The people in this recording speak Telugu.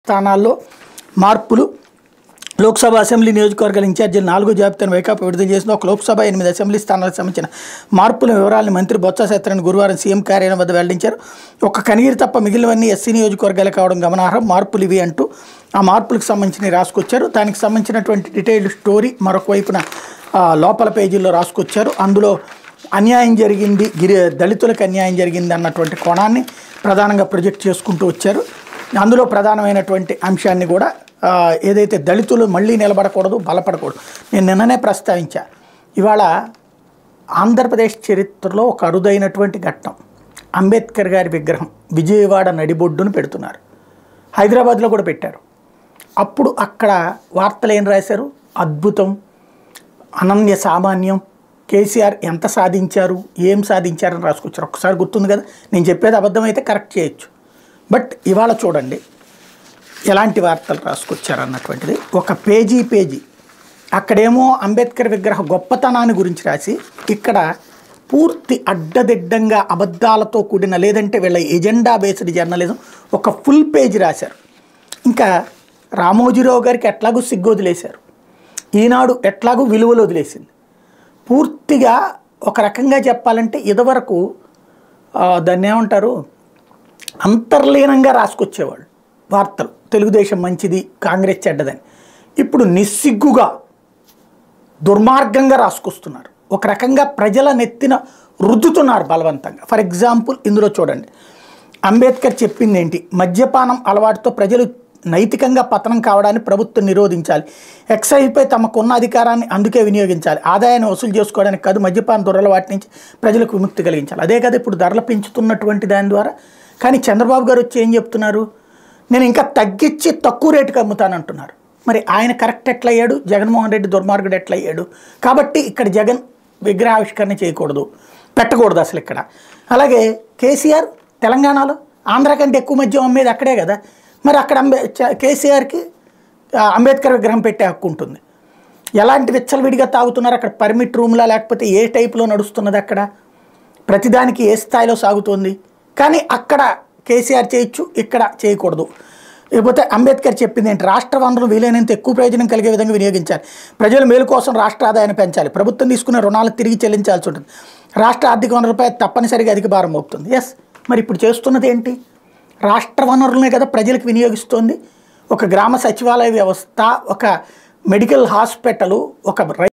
స్థానాల్లో మార్పులు లోక్సభ అసెంబ్లీ నియోజకవర్గాల ఇన్ఛార్జీలు నాలుగో జాబితాను వైకాపా విడుదల చేసిన ఒక లోక్సభ ఎనిమిది అసెంబ్లీ స్థానాలకు సంబంధించిన మార్పుల వివరాలను మంత్రి బొత్స సత్యనారాయణ గురువారం సీఎం కార్యాలయం వద్ద వెల్లడించారు ఒక కనీరు తప్ప మిగిలినవన్నీ ఎస్సీ నియోజకవర్గాలు కావడం గమనార్హం మార్పులు ఇవి అంటూ ఆ మార్పులకు సంబంధించి రాసుకొచ్చారు దానికి సంబంధించినటువంటి డీటెయిల్డ్ స్టోరీ మరొక వైపున ఆ, లోపల పేజీల్లో రాసుకొచ్చారు అందులో అన్యాయం జరిగింది గిరి దళితులకు అన్యాయం జరిగింది అన్నటువంటి కోణాన్ని ప్రధానంగా ప్రొజెక్ట్ చేసుకుంటూ వచ్చారు అందులో ప్రధానమైనటువంటి అంశాన్ని కూడా ఆ, ఏదైతే దళితులు మళ్ళీ నిలబడకూడదు బలపడకూడదు నేను నిన్ననే ప్రస్తావించా ఇవాళ ఆంధ్రప్రదేశ్ చరిత్రలో ఒక అరుదైనటువంటి ఘట్టం అంబేద్కర్ గారి విగ్రహం విజయవాడ నడిబొడ్డును పెడుతున్నారు హైదరాబాద్లో కూడా పెట్టారు అప్పుడు అక్కడ వార్తలు ఏం రాశారు అద్భుతం అనన్య సామాన్యం కేసీఆర్ ఎంత సాధించారు ఏం సాధించారని రాసుకొచ్చారు ఒక్కసారి గుర్తుంది కదా నేను చెప్పేది అబద్ధం అయితే కరెక్ట్ చేయొచ్చు బట్ ఇవాళ చూడండి ఎలాంటి వార్తలు రాసుకొచ్చారు అన్నటువంటిది ఒక పేజీ పేజీ అక్కడేమో అంబేద్కర్ విగ్రహ గొప్పతనాన్ని గురించి రాసి ఇక్కడ పూర్తి అడ్డదిడ్డంగా అబద్ధాలతో కూడిన లేదంటే వీళ్ళ ఎజెండా బేస్డ్ జర్నలిజం ఒక ఫుల్ పేజ్ రాశారు ఇంకా రామోజీరావు గారికి ఎట్లాగూ సిగ్గు వదిలేశారు ఈనాడు ఎట్లాగూ విలువలు వదిలేసింది పూర్తిగా ఒక రకంగా చెప్పాలంటే ఇదివరకు ఆ, దాన్ని ఏమంటారు అంతర్లీనంగా రాసుకొచ్చేవాళ్ళు వార్తలు తెలుగుదేశం మంచిది కాంగ్రెస్ చెడ్డదని ఇప్పుడు నిస్సిగ్గుగా దుర్మార్గంగా రాసుకొస్తున్నారు ఒక రకంగా ప్రజల నెత్తిన రుద్దుతున్నారు బలవంతంగా ఫర్ ఎగ్జాంపుల్ ఇందులో చూడండి అంబేద్కర్ చెప్పింది ఏంటి మద్యపానం అలవాటుతో ప్రజలు నైతికంగా పతనం కావడాన్ని ప్రభుత్వం నిరోధించాలి ఎక్సైజ్పై తమకున్న అధికారాన్ని అందుకే వినియోగించాలి ఆదాయాన్ని వసూలు చేసుకోవడానికి కాదు మద్యపాన దురలవాటి నుంచి ప్రజలకు విముక్తి కలిగించాలి అదే కదా ఇప్పుడు ధరలు పెంచుతున్నటువంటి దాని ద్వారా కానీ చంద్రబాబు గారు వచ్చి ఏం చెప్తున్నారు నేను ఇంకా తగ్గించి తక్కువ రేటుకి అమ్ముతానంటున్నారు మరి ఆయన కరెక్ట్ ఎట్లా అయ్యాడు జగన్మోహన్ రెడ్డి దుర్మార్గుడు ఎట్లా అయ్యాడు కాబట్టి ఇక్కడ జగన్ విగ్రహావిష్కరణ చేయకూడదు పెట్టకూడదు అసలు ఇక్కడ అలాగే కేసీఆర్ తెలంగాణలో ఆంధ్ర కంటే ఎక్కువ మద్యం అమ్మేది అక్కడే కదా మరి అక్కడ అంబే చ- కేసీఆర్కి ఆ, అంబేద్కర్ విగ్రహం పెట్టే హక్కు ఉంటుంది ఎలాంటి విచ్చలవిడిగా తాగుతున్నారు అక్కడ పర్మిట్ రూమ్లా లేకపోతే ఏ టైప్లో నడుస్తున్నది అక్కడ ప్రతిదానికి ఏ స్థాయిలో సాగుతోంది కానీ అక్కడ కేసీఆర్ చేయొచ్చు ఇక్కడ చేయకూడదు లేకపోతే అంబేద్కర్ చెప్పింది ఏంటి రాష్ట్ర వనరులు వీలైనంత ఎక్కువ ప్రయోజనం కలిగే విధంగా వినియోగించాలి ప్రజల మేలు కోసం రాష్ట్ర ఆదాయాన్ని పెంచాలి ప్రభుత్వం తీసుకున్న రుణాలు తిరిగి చెల్లించాల్సి ఉంటుంది రాష్ట్ర ఆర్థిక వనరులపై తప్పనిసరిగా అధిక భారం మోపుతుంది ఎస్ మరి ఇప్పుడు చేస్తున్నది ఏంటి రాష్ట్ర వనరులనే కదా ప్రజలకు వినియోగిస్తోంది ఒక గ్రామ సచివాలయ వ్యవస్థ ఒక మెడికల్ హాస్పిటల్ ఒక రై